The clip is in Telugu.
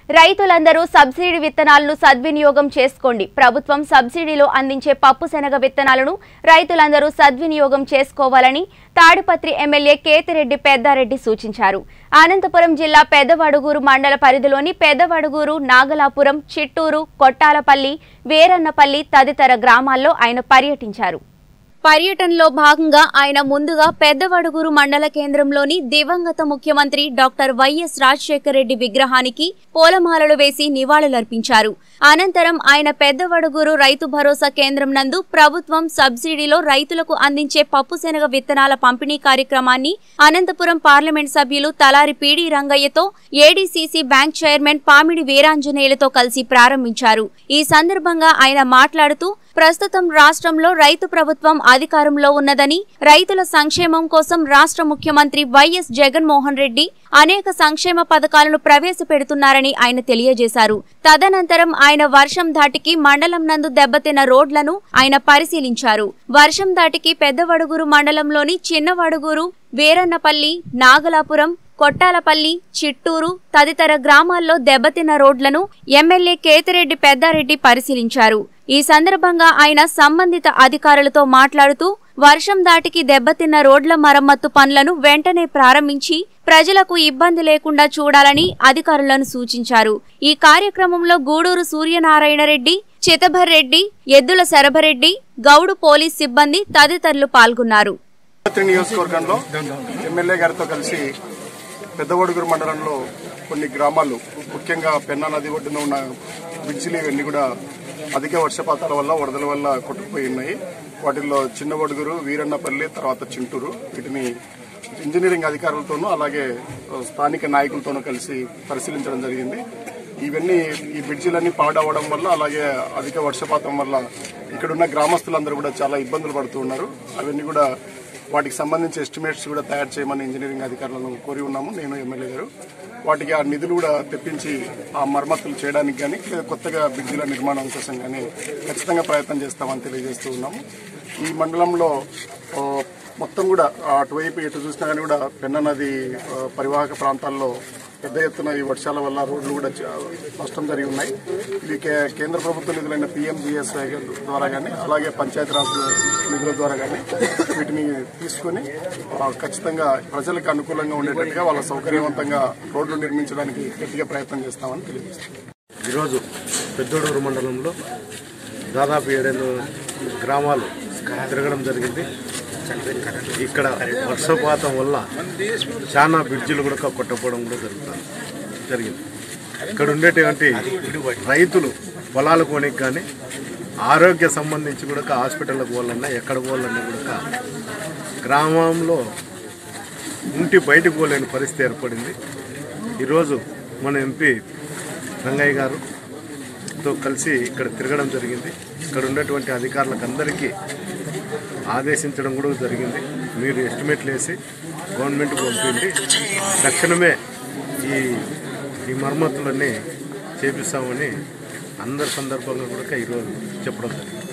రైతులందరూ సబ్సిడీ విత్తనాలను సద్వినియోగం చేసుకోండి ప్రభుత్వం సబ్సిడీలో అందించే పప్పు శనగ విత్తనాలను రైతులందరూ సద్వినియోగం చేసుకోవాలని తాడిపత్రి ఎమ్మెల్యే కేతిరెడ్డి పెద్దారెడ్డి సూచించారు అనంతపురం జిల్లా పెద్దవడుగూరు మండల పరిధిలోని పెద్దవడుగూరు నాగలాపురం చిట్టూరు కొట్టాలపల్లి వేరన్నపల్లి తదితర గ్రామాల్లో ఆయన పర్యటించారు పర్యటనలో భాగంగా ఆయన ముందుగా పెద్దవడుగురు మండల కేంద్రంలోని దివంగత ముఖ్యమంత్రి డాక్టర్ వైఎస్ రాజశేఖర రెడ్డి విగ్రహానికి పూలమాలలు వేసి నివాళులర్పించారు అనంతరం ఆయన పెద్దవడుగురు రైతు భరోసా కేంద్రం నందు ప్రభుత్వం సబ్సిడీలో రైతులకు అందించే పప్పు శనగ విత్తనాల పంపిణీ కార్యక్రమాన్ని అనంతపురం పార్లమెంట్ సభ్యులు తలారి పీడి రంగయ్యతో ఏడీసీసీ బ్యాంక్ చైర్మన్ పామిడి వీరాంజనేయులతో కలిసి ప్రారంభించారు ఈ సందర్భంగా ఆయన మాట్లాడుతూ ప్రస్తుతం రాష్ట్రంలో రైతు ప్రభుత్వం అధికారంలో ఉన్నదని రైతుల సంక్షేమం కోసం రాష్ట్ర ముఖ్యమంత్రి వైఎస్ జగన్మోహన్ రెడ్డి అనేక సంక్షేమ పథకాలను ప్రవేశపెడుతున్నారని ఆయన తెలియజేశారు తదనంతరం ఆయన వర్షం ధాటికి మండలం నందు దెబ్బతిన్న రోడ్లను ఆయన పరిశీలించారు వర్షం ధాటికి పెద్దవడుగురు మండలంలోని చిన్నవడుగురు వీరన్నపల్లి నాగలాపురం కొట్టాలపల్లి చిట్టూరు తదితర గ్రామాల్లో దెబ్బతిన్న రోడ్లను ఎమ్మెల్యే కేతిరెడ్డి పెద్దారెడ్డి పరిశీలించారు ఈ సందర్భంగా ఆయన సంబంధిత అధికారులతో మాట్లాడుతూ వర్షం దాటికి దెబ్బతిన్న రోడ్ల మరమ్మత్తు పనులను వెంటనే ప్రారంభించి ప్రజలకు ఇబ్బంది లేకుండా చూడాలని అధికారులను సూచించారు ఈ కార్యక్రమంలో గూడూరు సూర్యనారాయణ రెడ్డి చితభర్ రెడ్డి ఎద్దుల శరభరెడ్డి గౌడు పోలీస్ సిబ్బంది తదితరులు పాల్గొన్నారు తాడిపత్రి నియోజకవర్గంలో ఎమ్మెల్యే గారితో కలిసి పెద్దవడుగురు మండలంలో కొన్ని గ్రామాలు ముఖ్యంగా పెన్నా నది ఒడ్డున ఉన్న బ్రిడ్జిలు ఇవన్నీ కూడా అధిక వర్షపాతాల వల్ల వరదల వల్ల కొట్టుకుపోయి ఉన్నాయి వాటిల్లో చిన్న ఒడుగురు వీరన్నపల్లి తర్వాత చింటూరు వీటిని ఇంజనీరింగ్ అధికారులతోనూ అలాగే స్థానిక నాయకులతోనూ కలిసి పరిశీలించడం జరిగింది ఇవన్నీ ఈ బ్రిడ్జిలన్నీ పాడవడం వల్ల అలాగే అధిక వర్షపాతం వల్ల ఇక్కడున్న గ్రామస్తులందరూ కూడా చాలా ఇబ్బందులు పడుతూ ఉన్నారు అవన్నీ కూడా వాటికి సంబంధించి ఎస్టిమేట్స్ కూడా తయారు చేయమని ఇంజనీరింగ్ అధికారులను కోరి ఉన్నాము నేను ఎమ్మెల్యే గారు వాటికి ఆ నిధులు కూడా తెప్పించి ఆ మరమ్మతులు చేయడానికి కానీ లేదా కొత్తగా బ్రిడ్జిల నిర్మాణం కోసం కానీ ఖచ్చితంగా ప్రయత్నం చేస్తామని తెలియజేస్తూ ఉన్నాము ఈ మండలంలో ఆ, మొత్తం కూడా అటువైపు ఎటు చూసినా కానీ కూడా పెన్న నది ఆ, పరివాహక ప్రాంతాల్లో పెద్ద ఎత్తున ఈ వర్షాల వల్ల రోడ్లు కూడా చా- నష్టం జరిగి ఉన్నాయి ఇవి కే- కేంద్ర ప్రభుత్వ నిధులైన పిఎంజిఎస్వై ద్వారా కానీ అలాగే పంచాయతీరాజ్ నిధుల ద్వారా కానీ వీటిని తీసుకొని ఆ, ఖచ్చితంగా ప్రజలకు అనుకూలంగా ఉండేటట్టుగా వాళ్ళ సౌకర్యవంతంగా రోడ్లు నిర్మించడానికి గట్టిగా ప్రయత్నం చేస్తామని తెలియజేస్తున్నాం ఈరోజు పెద్దోడూరు మండలంలో దాదాపు ఏడెనిమిది గ్రామాలు తిరగడం జరిగింది ఇక్కడ వర్షపాతం వల్ల చాలా బ్రిడ్జిలు కూడా కొట్టకపోవడం కూడా జరుగుతుంది జరిగింది ఇక్కడ ఉండేటువంటి రైతులు పొలాలు కొనికి కానీ ఆరోగ్య సంబంధించి కూడా హాస్పిటల్కి పోవాలన్నా ఎక్కడ పోవాలన్నా కూడా గ్రామంలో ఇంటి బయటకు పోలేని పరిస్థితి ఏర్పడింది ఈరోజు మన ఎంపీ రంగయ్య గారుతో కలిసి ఇక్కడ తిరగడం జరిగింది ఇక్కడ ఉన్నటువంటి అధికారులకు అందరికీ ఆదేశించడం కూడా జరిగింది మీరు ఎస్టిమేట్లు వేసి గవర్నమెంట్కి పంపింది తక్షణమే ఈ ఈ మరమ్మతులన్నీ చేపిస్తామని అందరి సందర్భంగా కూడా ఈరోజు చెప్పడం జరిగింది